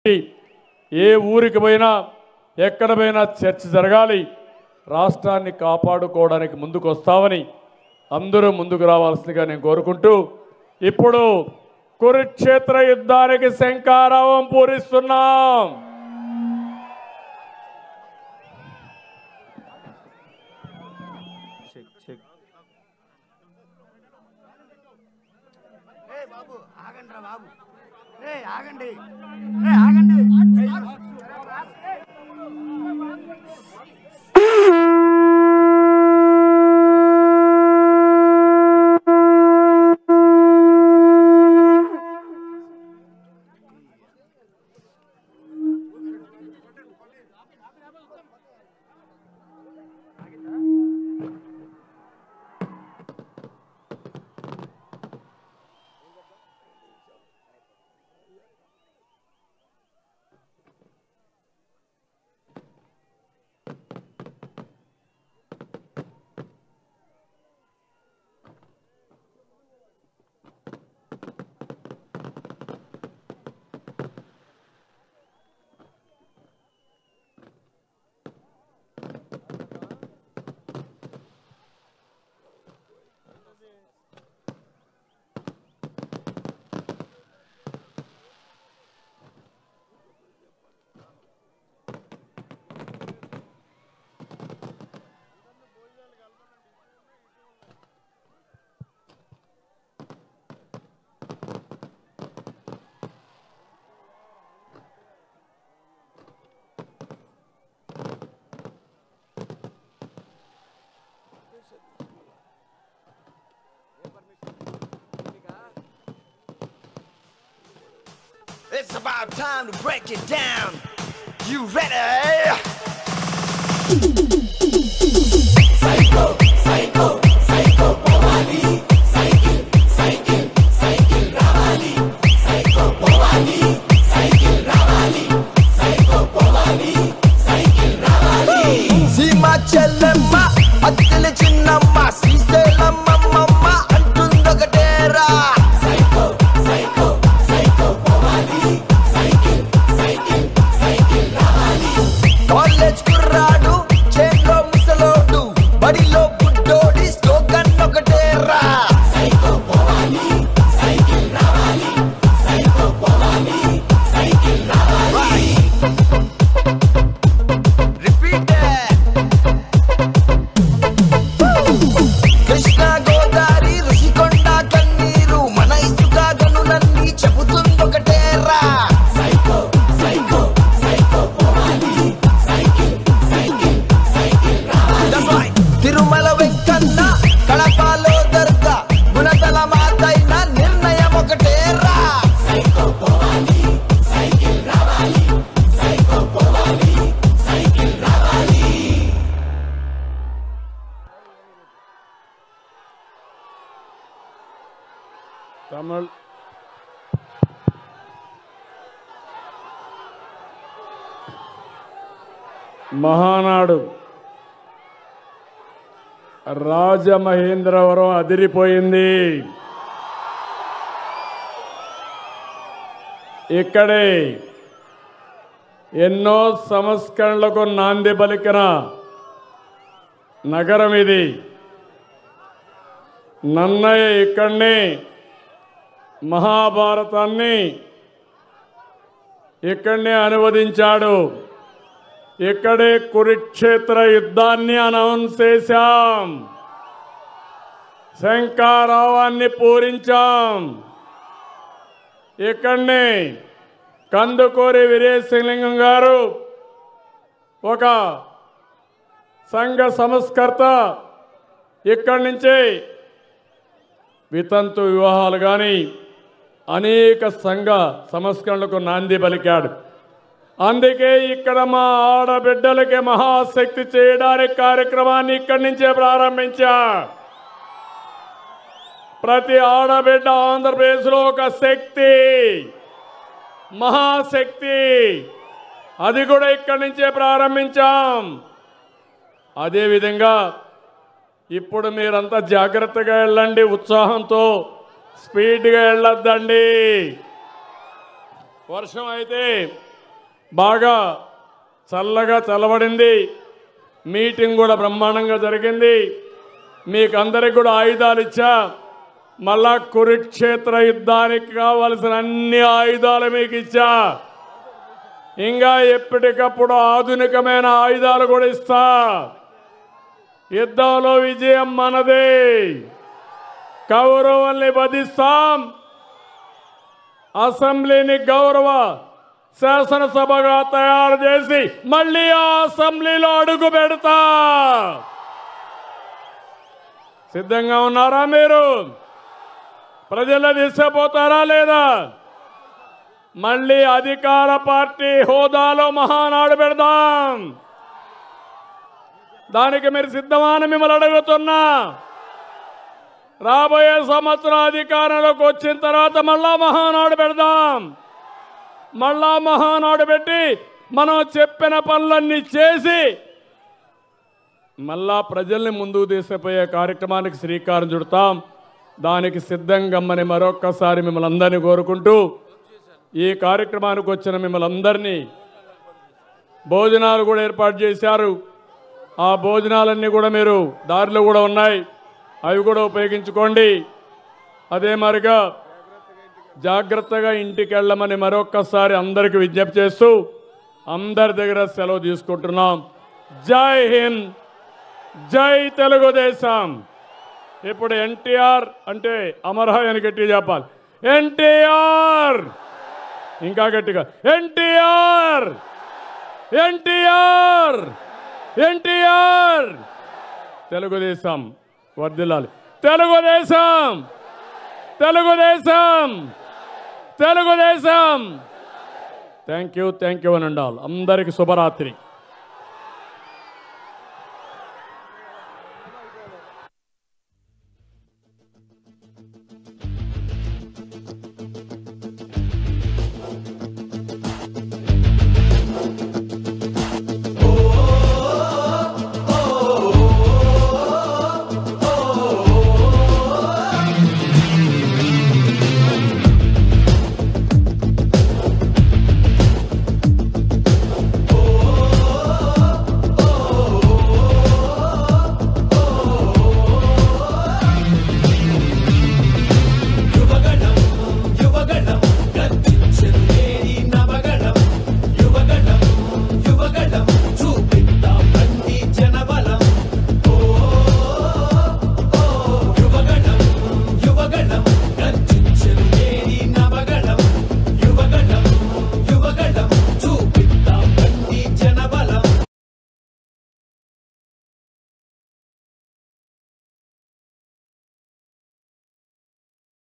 ఏ ఊరికి పోయినా ఎక్కడ పోయినా చర్చ జరగాలి రాష్ట్రాన్ని కాపాడుకోవడానికి ముందుకు వస్తామని అందరూ ముందుకు రావాల్సిందిగా నేను కోరుకుంటూ ఇప్పుడు కురుక్షేత్ర యుద్ధానికి శంకారావం పూరిస్తున్నాం చెక్ చెక్ ఏ బాబు ఆగండి రా బాబు ఏ ఆగండి ఏ ఆగండి It's about time to break it down. You ready? సీమ చెల్లెమ్మ అత్తెల చిన్నమ్మ శ్రీశైలమ్మమ్మ అంటుందొకటేరా కాలేజ్ కుర్రాడు చేన్లో ముసలోడు బడిలో బుడ్డోడి స్లోగన్ ఒకటేరా రిపీట్ కృష్ణ గోదావరి ఋషికొండ కన్నీరు మన ఇసుక గనులన్నీ చెబుతుందొకటేరా That's right. తిరుమల వెంకన్న కడపలో దర్గా గుణదల మాతైన నిర్ణయం ఒకటేరా తమిళ్ మహానాడు రాజమహేంద్రవరం అదిరిపోయింది ఇక్కడే ఎన్నో సంస్కరణలకు నాంది పలికిన నగరం ఇది నన్నయ్య ఇక్కడనే మహాభారతాన్ని ఇక్కడనే అనువదించాడు ఇక్కడే కురుక్షేత్ర యుద్ధాన్ని అనౌన్స్ చేశాం శంకారావాన్ని పూరించాం ఇక్కడనే కందుకూరి వీరేశలింగం గారు ఒక సంఘ సంస్కర్త ఇక్కడి నుంచే వితంతు వివాహాలు కానీ అనేక సంఘ సంస్కరణలకు నాంది పలికాడు అందుకే ఇక్కడ మా ఆడబిడ్డలకి మహాశక్తి చేయడానికి కార్యక్రమాన్ని ఇక్కడి నుంచే ప్రారంభించా ప్రతి ఆడబిడ్డ ఆంధ్రప్రదేశ్లో ఒక శక్తి మహాశక్తి అది కూడా ఇక్కడి నుంచే ప్రారంభించాం అదేవిధంగా ఇప్పుడు మీరంతా జాగ్రత్తగా వెళ్ళండి ఉత్సాహంతో స్పీడ్గా వెళ్ళొద్దండి వర్షం అయితే బాగా చల్లగా చల్లబడింది మీటింగ్ కూడా బ్రహ్మాండంగా జరిగింది మీకు అందరికి కూడా ఆయుధాలు ఇచ్చా మళ్ళా కురుక్షేత్ర యుద్ధానికి కావలసిన అన్ని ఆయుధాలు మీకు ఇచ్చా ఇంకా ఎప్పటికప్పుడు ఆధునికమైన ఆయుధాలు కూడా ఇస్తా యుద్ధంలో విజయం మనదే కౌరవుల్ని వధిస్తాం అసెంబ్లీని గౌరవ శాసనసభగా తయారు చేసి మళ్ళీ ఆ అసెంబ్లీలో అడుగు పెడతా సిద్ధంగా ఉన్నారా మీరు ప్రజల తీసుకుపోతారా లేదా మళ్ళీ అధికార పార్టీ హోదాలో మహానాడు పెడదాం దానికి మీరు సిద్ధమా అని మిమ్మల్ని అడుగుతున్నా రాబోయే సంవత్సరం అధికారంలోకి వచ్చిన తర్వాత మళ్ళా మహానాడు పెడదాం మళ్ళా మహానాడు పెట్టి మనం చెప్పిన పనులన్నీ చేసి మళ్ళా ప్రజల్ని ముందుకు తీసుకుపోయే కార్యక్రమానికి శ్రీకారం చుడతాం దానికి సిద్ధంగమ్మని మరొక్కసారి మిమ్మల్ని అందరినీ కోరుకుంటూ ఈ కార్యక్రమానికి వచ్చిన మిమ్మల్ని అందరినీ భోజనాలు కూడా ఏర్పాటు చేశారు ఆ భోజనాలన్నీ కూడా మీరు దారిలో కూడా ఉన్నాయి అవి కూడా ఉపయోగించుకోండి అదే మరిగా జాగ్రత్తగా ఇంటికి వెళ్ళమని మరొక్కసారి అందరికి విజ్ఞప్తి చేస్తూ అందరి దగ్గర సెలవు తీసుకుంటున్నాం జై హింద్ జై తెలుగుదేశం ఇప్పుడు ఎన్టీఆర్ అంటే అమర్హాయ్ అని గట్టిగా చెప్పాలి ఎన్టీఆర్ ఇంకా గట్టిగా ఎన్టీఆర్ ఎన్టీఆర్ ఎన్టీఆర్ తెలుగుదేశం వర్దిల్లాలి Telugu Desam Telugu Desam Telugu Desam thank you thank you అని ఉండాలి అందరికి శుభరాత్రి